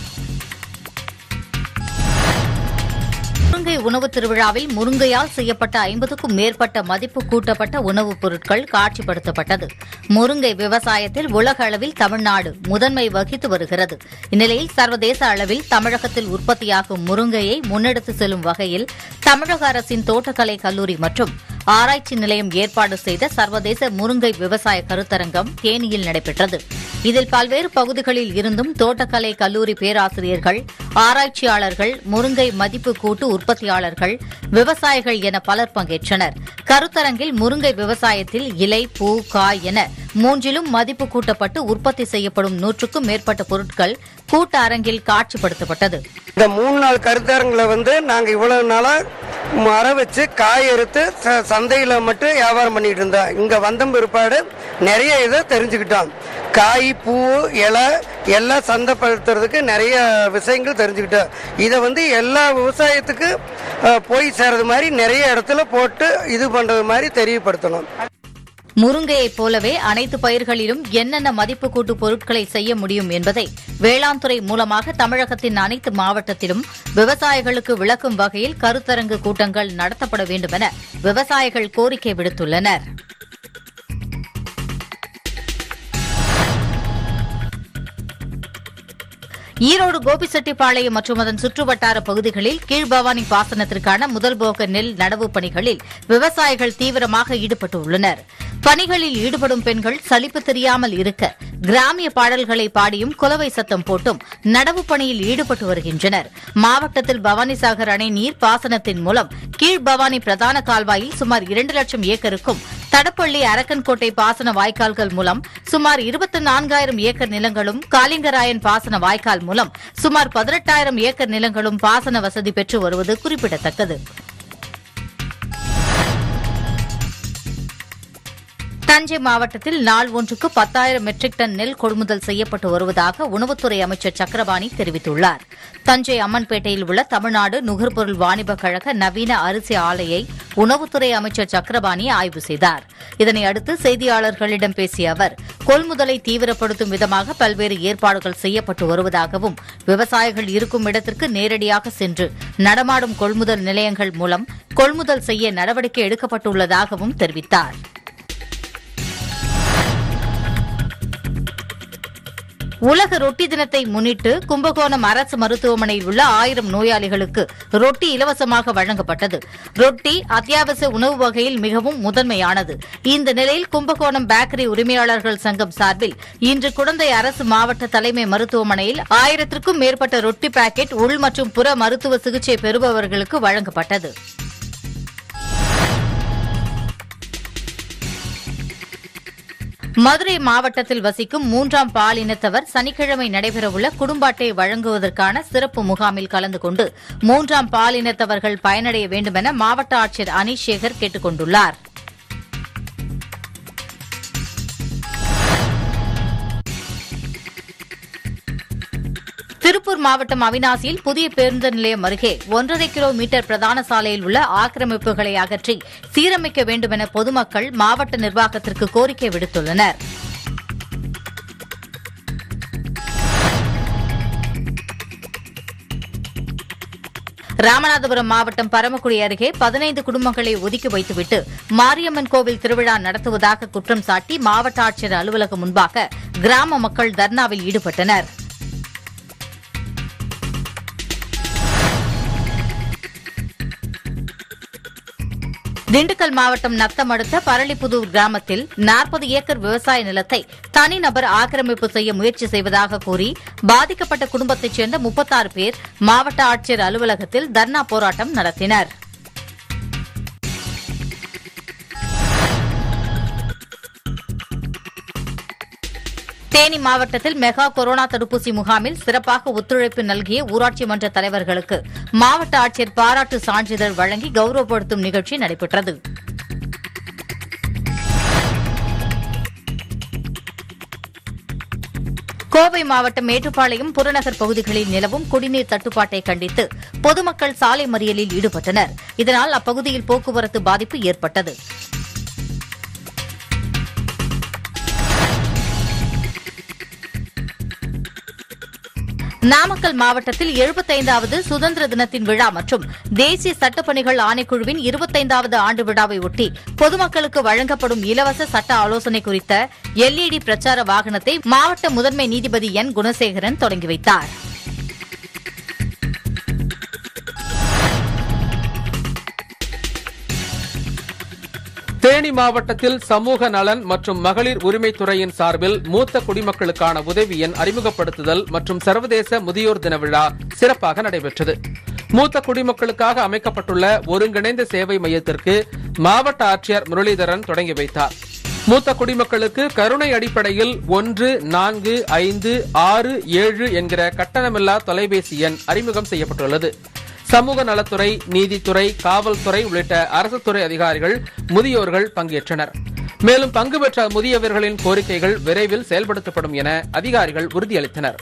முருங்கை உணவுத் திருவிழாவில் முருங்கையால் செய்யப்பட்ட ஐம்பதுக்கும் மேற்பட்ட மதிப்பு கூட்டப்பட்ட உணவுப் பொருட்கள் காட்சிப்படுத்தப்பட்டது முருங்கை விவசாயத்தில் உலக அளவில் தமிழ்நாடு முதன்மை வகித்து வருகிறது இந்நிலையில் சர்வதேச அளவில் தமிழகத்தில் உற்பத்தியாகும் முருங்கையை முன்னெடுத்து செல்லும் வகையில் தமிழக அரசின் தோட்டக்கலை கல்லூரி மற்றும் ஆராய்ச்சி நிலையம் ஏற்பாடு செய்த சர்வதேச முருங்கை விவசாய கருத்தரங்கம் தேனியில் நடைபெற்றது இதில் பல்வேறு பகுதிகளில் இருந்தும் தோட்டக்கலை கல்லூரி பேராசிரியர்கள் ஆராய்ச்சியாளர்கள் முருங்கை மதிப்பு கூட்டு உற்பத்தியாளர்கள் விவசாயிகள் என பலர் பங்கேற்றனர் கருத்தரங்கில் முருங்கை விவசாயத்தில் இலை பூ காய் என மூன்றிலும் மதிப்பு கூட்டப்பட்டு உற்பத்தி செய்யப்படும் நூற்றுக்கும் மேற்பட்ட பொருட்கள் கூட்ட அரங்கில் காட்சிப்படுத்தப்பட்டது இந்த மூணு நாள் கருத்தரங்களை வந்து நாங்கள் இவ்வளவு நாளாக மரம் வச்சு காய் அறுத்து ச- சந்தையில மட்டும் வியாபாரம் பண்ணிட்டு இருந்தோம் இங்க வந்த பிற்பாடு நிறைய இதை தெரிஞ்சுக்கிட்டோம் காய் பூ இலை எல்லாம் சந்தைப்படுத்துறதுக்கு நிறைய விஷயங்கள் தெரிஞ்சுக்கிட்டோம் இதை வந்து எல்லா விவசாயத்துக்கு அஹ், போய் சேர்றது மாதிரி நிறைய இடத்துல போட்டு இது பண்றது மாதிரி தெரியப்படுத்தணும் முருங்கையைப் போலவே அனைத்து பயிர்களிலும் என்னென்ன மதிப்பு கூட்டு பொருட்களை செய்ய முடியும் என்பதை வேளாண் துறை மூலமாக தமிழகத்தின் அனைத்து மாவட்டத்திலும் விவசாயிகளுக்கு விளக்கும் வகையில் கருத்தரங்கு கூட்டங்கள் நடத்தப்பட வேண்டும் என விவசாயிகள் கோரிக்கை விடுத்துள்ளனர் ஈரோடு கோபிச்செட்டிப்பாளையம் மற்றும் அதன் சுற்றுவட்டார பகுதிகளில் கீழ்பவானி பாசனத்திற்கான முதல் போக நெல் நடவு பணிகளில் விவசாயிகள் தீவிரமாக ஈடுபட்டுள்ளனர் பணிகளில் ஈடுபடும் பெண்கள் சலிப்பு தெரியாமல் இருக்க கிராமிய பாடல்களை பாடியும் குலவை சத்தம் போட்டும் நடவு பணியில் ஈடுபட்டு வருகின்றனர் மாவட்டத்தில் பவானிசாகர் அணை நீர் பாசனத்தின் மூலம் கீழ்பவானி பிரதான கால்வாயில் சுமார் இரண்டு லட்சம் ஏக்கருக்கும் தடப்பள்ளி அரக்கன்கோட்டை பாசன வாய்க்கால்கள் மூலம் சுமார் இருபத்தி நான்காயிரம் ஏக்கர் நிலங்களும் காலிங்கராயன் பாசன வாய்க்கால் மூலம் சுமார் பதினெட்டாயிரம் ஏக்கர் நிலங்களும் பாசன வசதி பெற்று வருவது குறிப்பிடத்தக்கது தஞ்சை மாவட்டத்தில் நாள் ஒன்றுக்கு பத்தாயிரம் மெட்ரிக் டன் நெல் கொள்முதல் செய்யப்பட்டு வருவதாக உணவுத்துறை அமைச்சர் சக்கரபாணி தெரிவித்துள்ளார் தஞ்சை அம்மன்பேட்டையில் உள்ள தமிழ்நாடு நுகர்பொருள் வாணிபக் கழக நவீன அரிசி ஆலையை உணவுத்துறை அமைச்சர் சக்கரபாணி ஆய்வு செய்தார் இதனையடுத்து செய்தியாளர்களிடம் பேசிய அவர் கொள்முதலை தீவிரப்படுத்தும் விதமாக பல்வேறு ஏற்பாடுகள் செய்யப்பட்டு வருவதாகவும் விவசாயிகள் இருக்கும் இடத்திற்கு நேரடியாக சென்று நடமாடும் கொள்முதல் நிலையங்கள் மூலம் கொள்முதல் செய்ய நடவடிக்கை எடுக்கப்பட்டுள்ளதாகவும் தெரிவித்தார் உலக ரொட்டி தினத்தை முன்னிட்டு கும்பகோணம் அரசு மருத்துவமனையில் உள்ள ஆயிரம் நோயாளிகளுக்கு ரொட்டி இலவசமாக வழங்கப்பட்டது ரொட்டி அத்தியாவசிய உணவு வகையில் மிகவும் முதன்மையானது இந்த நிலையில் கும்பகோணம் பேக்கரி உரிமையாளர்கள் சங்கம் சார்பில் இன்று குடந்தை அரசு மாவட்ட தலைமை மருத்துவமனையில் ஆயிரத்திற்கும் மேற்பட்ட ரொட்டி பாக்கெட் உள் மற்றும் புற மருத்துவ சிகிச்சை பெறுபவர்களுக்கு வழங்கப்பட்டது மதுரை மாவட்டத்தில் வசிக்கும் மூன்றாம் பாலினத்தவர் சனிக்கிழமை நடைபெறவுள்ள குடும்ப அட்டை வழங்குவதற்கான சிறப்பு முகாமில் கலந்து கொண்டு மூன்றாம் பாலினத்தவர்கள் பயனடைய வேண்டுமென மாவட்ட ஆட்சியர் அனீஷ் சேகர் கேட்டுக் கொண்டுள்ளார் திருப்பூர் மாவட்டம் அவினாசியில் புதிய பேருந்து நிலையம் அருகே ஒன்றரை கிலோமீட்டர் பிரதான சாலையில் உள்ள ஆக்கிரமிப்புகளை அகற்றி சீரமைக்க வேண்டுமென பொதுமக்கள் மாவட்ட நிர்வாகத்திற்கு கோரிக்கை விடுத்துள்ளனர் ராமநாதபுரம் மாவட்டம் பரமக்குடி அருகே பதினைந்து குடும்பங்களை ஒதுக்கி வைத்துவிட்டு மாரியம்மன் கோவில் திருவிழா நடத்துவதாக குற்றம் சாட்டி மாவட்ட ஆட்சியர் அலுவலகம் முன்பாக கிராம மக்கள் தர்ணாவில் ஈடுபட்டனர் திண்டுக்கல் மாவட்டம் நத்தம் அடுத்த பரளிப்புதூர் கிராமத்தில் நாற்பது ஏக்கர் விவசாய நிலத்தை தனிநபர் ஆக்கிரமிப்பு செய்ய முயற்சி செய்வதாக கூறி பாதிக்கப்பட்ட குடும்பத்தைச் சேர்ந்த முப்பத்தாறு பேர் மாவட்ட ஆட்சியர் அலுவலகத்தில் தர்ணா போராட்டம் நடத்தினர் தேனி மாவட்டத்தில் மெகா கொரோனா தடுப்பூசி முகாமில் சிறப்பாக ஒத்துழைப்பு நல்கிய ஊராட்சி மன்ற தலைவர்களுக்கு மாவட்ட ஆட்சியர் பாராட்டு சான்றிதழ் வழங்கி கௌரவப்படுத்தும் நிகழ்ச்சி நடைபெற்றது கோவை மாவட்டம் மேட்டுப்பாளையம் புறநகர் பகுதிகளில் நிலவும் குடிநீர் தட்டுப்பாட்டை கண்டித்து பொதுமக்கள் சாலை மறியலில் ஈடுபட்டனர் இதனால் அப்பகுதியில் போக்குவரத்து பாதிப்பு ஏற்பட்டது நாமக்கல் மாவட்டத்தில் எழுபத்தைந்தாவது சுதந்திர தினத்தின் விழா மற்றும் தேசிய சட்டப்பணிகள் ஆணைக்குழுவின் இருபத்தைந்தாவது ஆண்டு விழாவை ஒட்டி பொதுமக்களுக்கு வழங்கப்படும் இலவச சட்ட ஆலோசனை குறித்த எல்இடி பிரச்சார வாகனத்தை மாவட்ட முதன்மை நீதிபதி என் குணசேகரன் தொடங்கி வைத்தார் தேனி மாவட்டத்தில் சமூக நலன் மற்றும் மகளிர் உரிமைத்துறையின் சார்பில் மூத்த குடிமக்களுக்கான உதவி எண் அறிமுகப்படுத்துதல் மற்றும் சர்வதேச முதியோர் தின விழா சிறப்பாக நடைபெற்றது மூத்த குடிமக்களுக்காக அமைக்கப்பட்டுள்ள ஒருங்கிணைந்த சேவை மையத்திற்கு மாவட்ட ஆட்சியர் முரளிதரன் தொடங்கி வைத்தார் மூத்த குடிமக்களுக்கு கருணை அடிப்படையில் ஒன்று நான்கு ஐந்து ஆறு ஏழு என்கிற கட்டணமில்லா தொலைபேசி எண் அறிமுகம் செய்யப்பட்டுள்ளது சமூக நலத்துறை நீதித்துறை காவல்துறை உள்ளிட்ட அரசு துறை அதிகாரிகள் முதியோர்கள் பங்கேற்றனர் மேலும் பங்கு பெற்ற முதியவர்களின் கோரிக்கைகள் விரைவில் செயல்படுத்தப்படும் என அதிகாரிகள் உறுதியளித்தனர்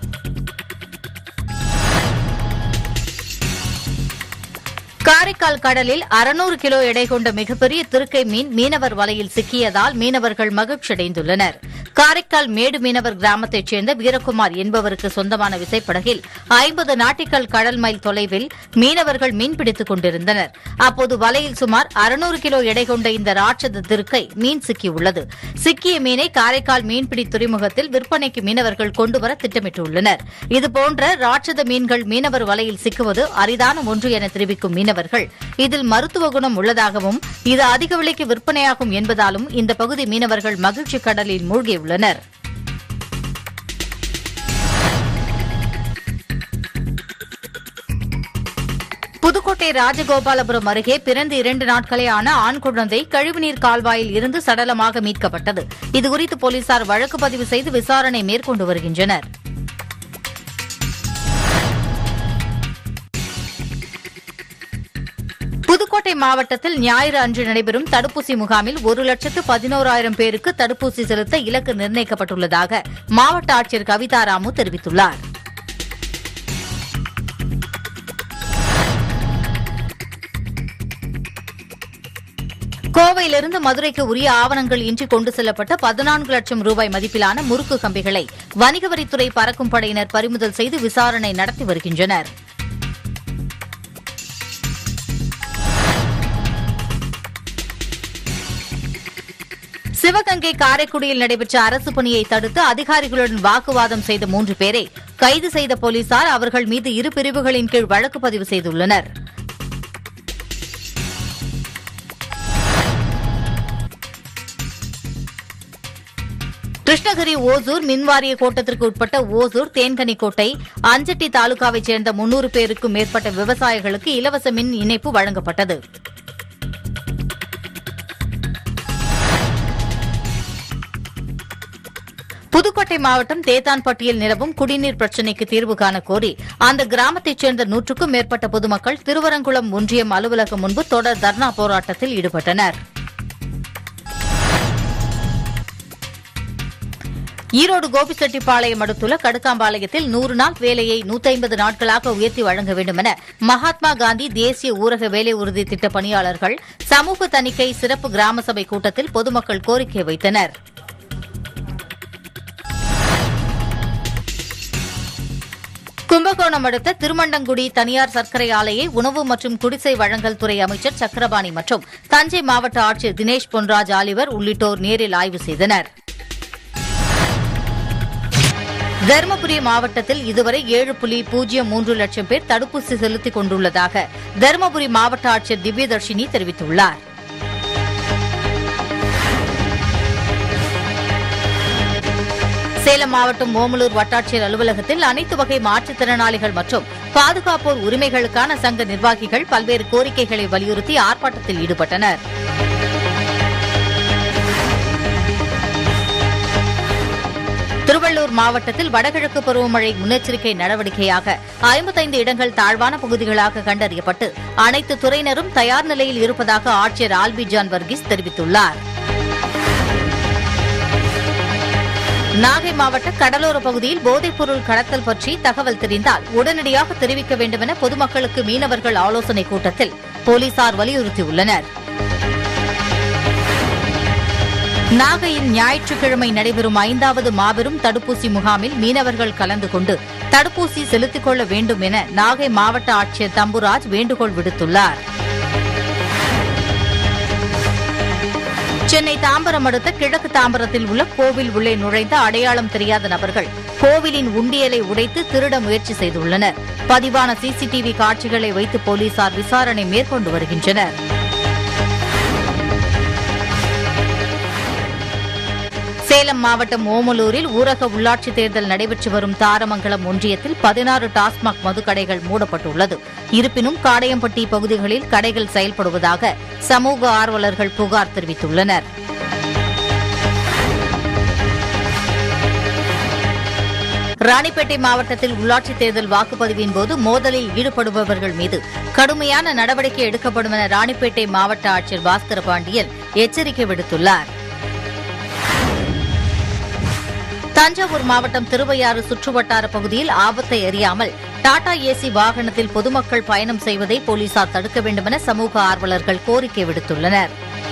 காரைக்கால் கடலில் அறுநூறு கிலோ எடை கொண்ட மிகப்பெரிய திருக்கை மீன் மீனவர் வலையில் சிக்கியதால் மீனவர்கள் மகிழ்ச்சியடைந்துள்ளனர் காரைக்கால் மேடு மீனவர் கிராமத்தைச் சேர்ந்த வீரகுமார் என்பவருக்கு சொந்தமான விசைப்படகில் ஐம்பது நாட்டிக்கல் கடல் மைல் தொலைவில் மீனவர்கள் மீன்பிடித்துக் கொண்டிருந்தனர் அப்போது வலையில் சுமார் அறுநூறு கிலோ எடை கொண்ட இந்த ராட்சத திருக்கை மீன் சிக்கியுள்ளது சிக்கிய மீனை காரைக்கால் மீன்பிடி துறைமுகத்தில் விற்பனைக்கு மீனவர்கள் கொண்டுவர திட்டமிட்டுள்ளனர் இதுபோன்ற ராட்சத மீன்கள் மீனவர் வலையில் சிக்குவது அரிதான ஒன்று என தெரிவிக்கும் மீனவர்கள் இதில் மருத்துவ குணம் உள்ளதாகவும் இது அதிக விலைக்கு விற்பனையாகும் என்பதாலும் இந்த பகுதி மீனவர்கள் மகிழ்ச்சி கடலில் மூழ்கியுள்ளனர் புதுக்கோட்டை ராஜகோபாலபுரம் அருகே பிறந்து இரண்டு நாட்களே ஆன ஆண் குழந்தை கழிவுநீர் கால்வாயில் இருந்து சடலமாக மீட்கப்பட்டது இதுகுறித்து போலீசார் வழக்கு பதிவு செய்து விசாரணை மேற்கொண்டு வருகின்றனர் புதுக்கோட்டை மாவட்டத்தில் ஞாயிறு அன்று நடைபெறும் தடுப்பூசி முகாமில் ஒரு லட்சத்து பதினோராயிரம் பேருக்கு தடுப்பூசி செலுத்த இலக்கு நிர்ணயிக்கப்பட்டுள்ளதாக மாவட்ட ஆட்சியர் கவிதா ராமு தெரிவித்துள்ளார் கோவையிலிருந்து மதுரைக்கு உரிய ஆவணங்கள் இன்றி கொண்டு செல்லப்பட்ட பதினான்கு லட்சம் ரூபாய் மதிப்பிலான முறுக்கு கம்பிகளை வணிக வரித்துறை பறக்கும் படையினர் பறிமுதல் செய்து விசாரணை நடத்தி வருகின்றனர் சிவகங்கை காரைக்குடியில் நடைபெற்ற அரசு பணியை தடுத்து அதிகாரிகளுடன் வாக்குவாதம் செய்த மூன்று பேரை கைது செய்த போலீசார் அவர்கள் மீது இரு பிரிவுகளின் கீழ் வழக்கு பதிவு செய்துள்ளனர் கிருஷ்ணகிரி ஓசூர் மின்வாரிய கோட்டத்திற்கு உட்பட்ட ஓசூர் தேன்கனிக்கோட்டை அஞ்சட்டி தாலுகாவைச் சேர்ந்த முன்னூறு பேருக்கும் மேற்பட்ட விவசாயிகளுக்கு இலவச மின் இணைப்பு வழங்கப்பட்டது புதுக்கோட்டை மாவட்டம் தேத்தான்பட்டியில் நிலவும் குடிநீர் பிரச்சினைக்கு தீர்வு காண கோரி அந்த கிராமத்தைச் சேர்ந்த நூற்றுக்கும் மேற்பட்ட பொதுமக்கள் திருவரங்குளம் ஒன்றியம் அலுவலகம் முன்பு தொடர் தர்ணா போராட்டத்தில் ஈடுபட்டனர் ஈரோடு கோபிச்செட்டிப்பாளையம் அடுத்துள்ள கடுக்காம்பாளையத்தில் நூறு நாள் வேலையை நூத்தி ஐம்பது நாட்களாக உயர்த்தி வழங்க வேண்டும் என மகாத்மா காந்தி தேசிய ஊரக வேலை உறுதி திட்ட பணியாளர்கள் சமூக தணிக்கை சிறப்பு கிராம சபை கூட்டத்தில் பொதுமக்கள் கோரிக்கை வைத்தனர் கும்பகோணம் அடுத்த திருமண்டங்குடி தனியார் சர்க்கரை ஆலையை உணவு மற்றும் குடிசை வழங்கல் துறை அமைச்சர் சக்கரபாணி மற்றும் தஞ்சை மாவட்ட ஆட்சியர் தினேஷ் பொன்ராஜ் ஆலிவர் உள்ளிட்டோர் நேரில் ஆய்வு செய்தனர் தருமபுரி மாவட்டத்தில் இதுவரை ஏழு புள்ளி பூஜ்ஜியம் மூன்று லட்சம் பேர் தடுப்பூசி செலுத்திக் கொண்டுள்ளதாக தருமபுரி மாவட்ட ஆட்சியர் திவ்யதர்ஷினி தெரிவித்துள்ளார் சேலம் மாவட்டம் ஓமலூர் வட்டாட்சியர் அலுவலகத்தில் அனைத்து வகை மாற்றுத்திறனாளிகள் மற்றும் பாதுகாப்போர் உரிமைகளுக்கான சங்க நிர்வாகிகள் பல்வேறு கோரிக்கைகளை வலியுறுத்தி ஆர்ப்பாட்டத்தில் ஈடுபட்டனர் திருவள்ளூர் மாவட்டத்தில் வடகிழக்கு பருவமழை முன்னெச்சரிக்கை நடவடிக்கையாக ஐம்பத்தைந்து இடங்கள் தாழ்வான பகுதிகளாக கண்டறியப்பட்டு அனைத்து துறையினரும் தயார் நிலையில் இருப்பதாக ஆட்சியர் ஆல்பி ஜான் வர்கீஸ் தெரிவித்துள்ளார் நாகை மாவட்ட கடலோர பகுதியில் போதைப்பொருள் கடத்தல் பற்றி தகவல் தெரிந்தால் உடனடியாக தெரிவிக்க வேண்டுமென பொதுமக்களுக்கு மீனவர்கள் ஆலோசனைக் கூட்டத்தில் போலீசார் வலியுறுத்தியுள்ளனர் நாகையில் ஞாயிற்றுக்கிழமை நடைபெறும் ஐந்தாவது மாபெரும் தடுப்பூசி முகாமில் மீனவர்கள் கலந்து கொண்டு தடுப்பூசி செலுத்திக் கொள்ள வேண்டும் என நாகை மாவட்ட ஆட்சியர் தம்புராஜ் வேண்டுகோள் விடுத்துள்ளார் சென்னை தாம்பரம் அடுத்த கிழக்கு தாம்பரத்தில் உள்ள கோவில் உள்ளே நுழைந்த அடையாளம் தெரியாத நபர்கள் கோவிலின் உண்டியலை உடைத்து திருட முயற்சி செய்துள்ளனர் பதிவான சிசிடிவி காட்சிகளை வைத்து போலீசார் விசாரணை மேற்கொண்டு வருகின்றனர் சேலம் மாவட்டம் ஓமலூரில் ஊரக உள்ளாட்சித் தேர்தல் நடைபெற்று வரும் தாரமங்கலம் ஒன்றியத்தில் பதினாறு டாஸ்மாக் மதுக்கடைகள் மூடப்பட்டுள்ளது இருப்பினும் காடையம்பட்டி பகுதிகளில் கடைகள் செயல்படுவதாக சமூக ஆர்வலர்கள் புகார் தெரிவித்துள்ளனர் ராணிப்பேட்டை மாவட்டத்தில் உள்ளாட்சித் தேர்தல் வாக்குப்பதிவின் போது மோதலில் ஈடுபடுபவர்கள் மீது கடுமையான நடவடிக்கை எடுக்கப்படும் என ராணிப்பேட்டை மாவட்ட ஆட்சியர் பாஸ்கர பாண்டியன் எச்சரிக்கை விடுத்துள்ளார் தஞ்சாவூர் மாவட்டம் திருவையாறு சுற்றுவட்டார பகுதியில் ஆபத்தை அறியாமல் டாடா ஏசி வாகனத்தில் பொதுமக்கள் பயணம் செய்வதை போலீசார் தடுக்க வேண்டுமென சமூக ஆர்வலர்கள் கோரிக்கை விடுத்துள்ளனர்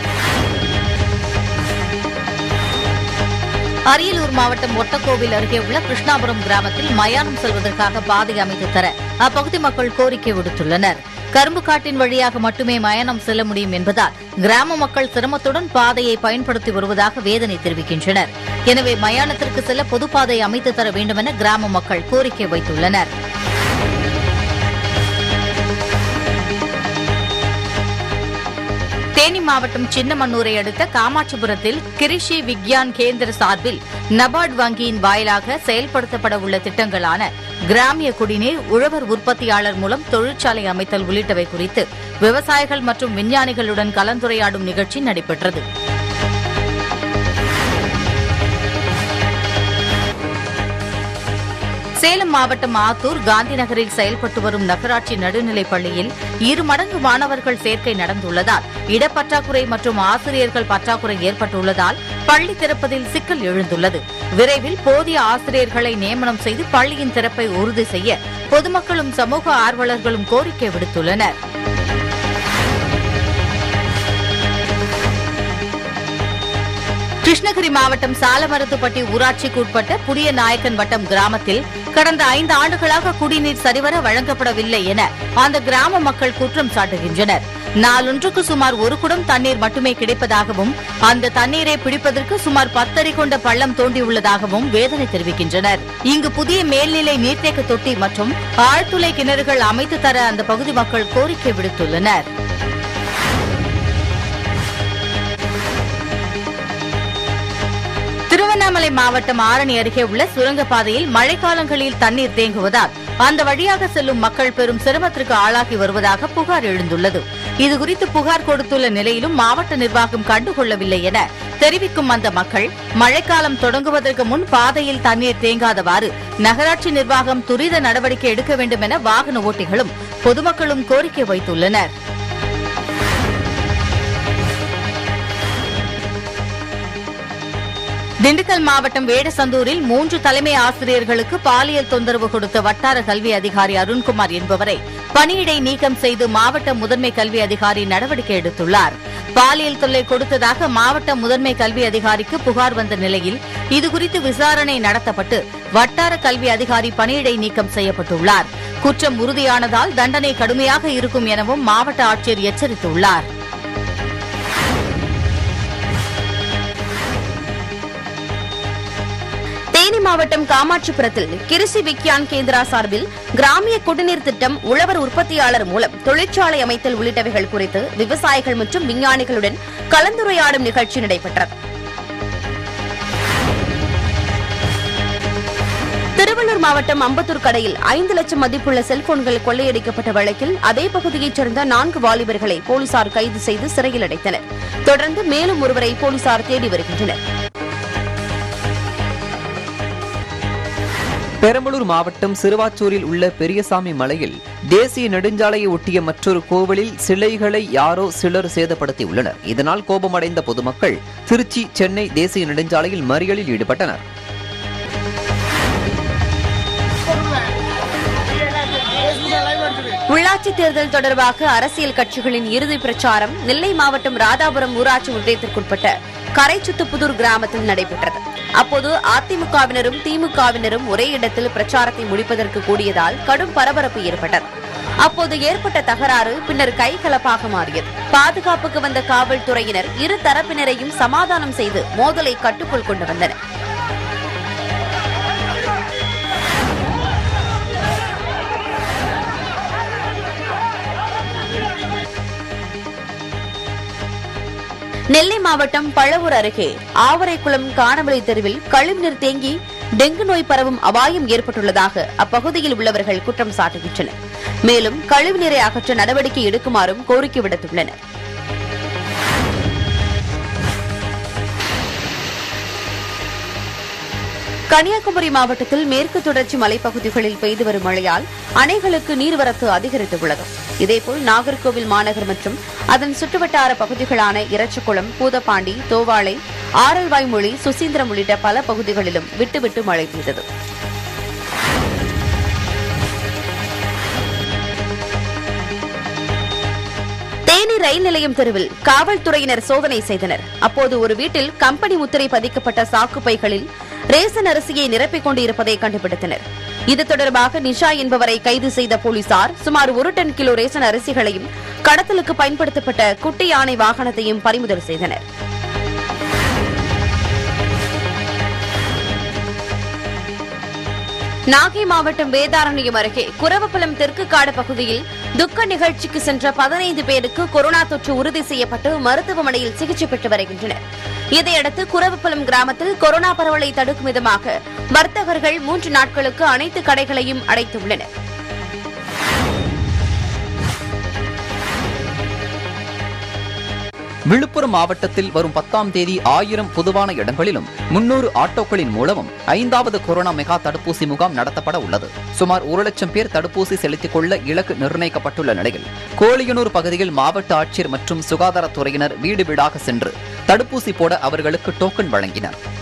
அரியலூர் மாவட்டம் ஒட்டக்கோவில் அருகே உள்ள கிருஷ்ணாபுரம் கிராமத்தில் மயானம் செல்வதற்காக பாதை அமைத்து தர அப்பகுதி மக்கள் கோரிக்கை விடுத்துள்ளனர் கரும்பு காட்டின் வழியாக மட்டுமே மயானம் செல்ல முடியும் என்பதால் கிராம மக்கள் சிரமத்துடன் பாதையை பயன்படுத்தி வருவதாக வேதனை தெரிவிக்கின்றனர் எனவே மயானத்திற்கு செல்ல பொதுப்பாதை அமைத்து தர வேண்டுமென கிராம மக்கள் கோரிக்கை வைத்துள்ளனர் தேனி மாவட்டம் சின்னமன்னூரை அடுத்த காமாட்சிபுரத்தில் கிரிஷி விக்யான் கேந்திர சார்பில் நபார்டு வங்கியின் வாயிலாக செயல்படுத்தப்பட உள்ள திட்டங்களான கிராமிய குடிநீர் உழவர் உற்பத்தியாளர் மூலம் தொழிற்சாலை அமைத்தல் உள்ளிட்டவை குறித்து விவசாயிகள் மற்றும் விஞ்ஞானிகளுடன் கலந்துரையாடும் நிகழ்ச்சி நடைபெற்றது சேலம் மாவட்டம் ஆத்தூர் காந்தி நகரில் செயல்பட்டு வரும் நகராட்சி நடுநிலைப் பள்ளியில் இரு மடங்கு மாணவர்கள் சேர்க்கை நடந்துள்ளதால் இடப்பற்றாக்குறை மற்றும் ஆசிரியர்கள் பற்றாக்குறை ஏற்பட்டுள்ளதால் பள்ளி திறப்பதில் சிக்கல் எழுந்துள்ளது விரைவில் போதிய ஆசிரியர்களை நியமனம் செய்து பள்ளியின் திறப்பை உறுதி செய்ய பொதுமக்களும் சமூக ஆர்வலர்களும் கோரிக்கை விடுத்துள்ளனர் கிருஷ்ணகிரி மாவட்டம் சாலமரத்துப்பட்டி ஊராட்சிக்கு உட்பட்ட புதிய நாயக்கன் வட்டம் கிராமத்தில் கடந்த ஐந்து ஆண்டுகளாக குடிநீர் சரிவர வழங்கப்படவில்லை என அந்த கிராம மக்கள் குற்றம் சாட்டுகின்றனர் நாளொன்றுக்கு சுமார் ஒரு குடம் தண்ணீர் மட்டுமே கிடைப்பதாகவும் அந்த தண்ணீரை பிடிப்பதற்கு சுமார் பத்தடி கொண்ட பள்ளம் தோண்டியுள்ளதாகவும் வேதனை தெரிவிக்கின்றனர் இங்கு புதிய மேல்நிலை நீர்த்தேக்க தொட்டி மற்றும் ஆழ்துளை கிணறுகள் அமைத்து தர அந்த பகுதி மக்கள் கோரிக்கை விடுத்துள்ளனர் திருவண்ணாமலை மாவட்டம் ஆரணி அருகே உள்ள சுரங்கப்பாதையில் மழைக்காலங்களில் தண்ணீர் தேங்குவதால் அந்த வழியாக செல்லும் மக்கள் பெரும் சிரமத்திற்கு ஆளாகி வருவதாக புகார் எழுந்துள்ளது இதுகுறித்து புகார் கொடுத்துள்ள நிலையிலும் மாவட்ட நிர்வாகம் கண்டுகொள்ளவில்லை என தெரிவிக்கும் அந்த மக்கள் மழைக்காலம் தொடங்குவதற்கு முன் பாதையில் தண்ணீர் தேங்காதவாறு நகராட்சி நிர்வாகம் துரித நடவடிக்கை எடுக்க வேண்டும் என வாகன ஓட்டிகளும் பொதுமக்களும் கோரிக்கை வைத்துள்ளனர் திண்டுக்கல் மாவட்டம் வேடசந்தூரில் மூன்று தலைமை ஆசிரியர்களுக்கு பாலியல் தொந்தரவு கொடுத்த வட்டார கல்வி அதிகாரி அருண்குமார் என்பவரை பணியிடை நீக்கம் செய்து மாவட்ட முதன்மை கல்வி அதிகாரி நடவடிக்கை எடுத்துள்ளார் பாலியல் தொல்லை கொடுத்ததாக மாவட்ட முதன்மை கல்வி அதிகாரிக்கு புகார் வந்த நிலையில் இதுகுறித்து விசாரணை நடத்தப்பட்டு வட்டார கல்வி அதிகாரி பணியிடை நீக்கம் செய்யப்பட்டுள்ளார் குற்றம் உறுதியானதால் தண்டனை கடுமையாக இருக்கும் எனவும் மாவட்ட ஆட்சியர் எச்சரித்துள்ளார் தேனி மாவட்டம் காமாட்சிபுரத்தில் கிருஷி விக்யான் கேந்திரா சார்பில் கிராமிய குடிநீர் திட்டம் உழவர் உற்பத்தியாளர் மூலம் தொழிற்சாலை அமைத்தல் உள்ளிட்டவைகள் குறித்து விவசாயிகள் மற்றும் விஞ்ஞானிகளுடன் கலந்துரையாடும் நிகழ்ச்சி நடைபெற்றது திருவள்ளூர் மாவட்டம் அம்பத்தூர் கடையில் ஐந்து லட்சம் மதிப்புள்ள செல்போன்கள் கொள்ளையடிக்கப்பட்ட வழக்கில் அதே பகுதியைச் சேர்ந்த நான்கு வாலிபர்களை போலீசார் கைது செய்து சிறையில் அடைத்தனர் தொடர்ந்து மேலும் ஒருவரை போலீசார் தேடி வருகின்றனர் பெரம்பலூர் மாவட்டம் சிறுவாச்சூரில் உள்ள பெரியசாமி மலையில் தேசிய நெடுஞ்சாலையை ஒட்டிய மற்றொரு கோவிலில் சிலைகளை யாரோ சிலர் சேதப்படுத்தியுள்ளனர் இதனால் கோபமடைந்த பொதுமக்கள் திருச்சி சென்னை தேசிய நெடுஞ்சாலையில் மறியலில் ஈடுபட்டனர் உள்ளாட்சி தேர்தல் தொடர்பாக அரசியல் கட்சிகளின் இறுதி பிரச்சாரம் நெல்லை மாவட்டம் ராதாபுரம் ஊராட்சி ஒன்றியத்திற்குட்பட்ட கரைச்சுத்துப்புதூர் கிராமத்தில் நடைபெற்றது அப்போது அதிமுகவினரும் திமுகவினரும் ஒரே இடத்தில் பிரச்சாரத்தை முடிப்பதற்கு கூடியதால் கடும் பரபரப்பு ஏற்பட்டது அப்போது ஏற்பட்ட தகராறு பின்னர் கைகலப்பாக மாறியது பாதுகாப்புக்கு வந்த காவல்துறையினர் இரு தரப்பினரையும் சமாதானம் செய்து மோதலை கட்டுக்குள் கொண்டு வந்தனர் நெல்லை மாவட்டம் பழவூர் அருகே ஆவரைக்குளம் காணவழி தெருவில் கழிவுநீர் தேங்கி டெங்கு நோய் பரவும் அபாயம் ஏற்பட்டுள்ளதாக அப்பகுதியில் உள்ளவர்கள் குற்றம் சாட்டுகின்றனர் மேலும் கழிவுநீரை அகற்ற நடவடிக்கை எடுக்குமாறும் கோரிக்கை விடுத்துள்ளனர் கன்னியாகுமரி மாவட்டத்தில் மேற்கு தொடர்ச்சி மலைப்பகுதிகளில் பெய்து வரும் மழையால் அணைகளுக்கு நீர்வரத்து அதிகரித்துள்ளது இதேபோல் நாகர்கோவில் மாநகர் மற்றும் அதன் சுற்றுவட்டார பகுதிகளான இரச்சகுளம் பூதப்பாண்டி தோவாளை ஆரல்வாய்மொழி சுசீந்திரம் உள்ளிட்ட பல பகுதிகளிலும் விட்டுவிட்டு மழை பெய்தது தேனி ரயில் நிலையம் தெருவில் காவல்துறையினர் சோதனை செய்தனர் அப்போது ஒரு வீட்டில் கம்பெனி முத்திரை பதிக்கப்பட்ட சாக்கு பைகளில் ரேசன் அரிசியை நிரப்பிக் கொண்டு இருப்பதை கண்டுபிடித்தனர் இது தொடர்பாக நிஷா என்பவரை கைது செய்த போலீசார் சுமார் ஒரு டன் கிலோ ரேசன் அரிசிகளையும் கடத்தலுக்கு பயன்படுத்தப்பட்ட குட்டி யானை வாகனத்தையும் பறிமுதல் செய்தனர் நாகை மாவட்டம் வேதாரண்யம் அருகே குரவக்குளம் தெற்கு காடு பகுதியில் துக்க நிகழ்ச்சிக்கு சென்ற பதினைந்து பேருக்கு கொரோனா தொற்று உறுதி செய்யப்பட்டு மருத்துவமனையில் சிகிச்சை பெற்று வருகின்றனர் இதையடுத்து குரவக்குளம் கிராமத்தில் கொரோனா பரவலை தடுக்கும் விதமாக வர்த்தகர்கள் மூன்று நாட்களுக்கு அனைத்து கடைகளையும் அடைத்துள்ளனர் விழுப்புரம் மாவட்டத்தில் வரும் பத்தாம் தேதி ஆயிரம் பொதுவான இடங்களிலும் முன்னூறு ஆட்டோக்களின் மூலமும் ஐந்தாவது கொரோனா மெகா தடுப்பூசி முகாம் நடத்தப்பட உள்ளது சுமார் ஒரு லட்சம் பேர் தடுப்பூசி செலுத்திக் கொள்ள இலக்கு நிர்ணயிக்கப்பட்டுள்ள நிலையில் கோழியனூர் பகுதியில் மாவட்ட ஆட்சியர் மற்றும் சுகாதாரத்துறையினர் வீடு வீடாக சென்று தடுப்பூசி போட அவர்களுக்கு டோக்கன் வழங்கினர்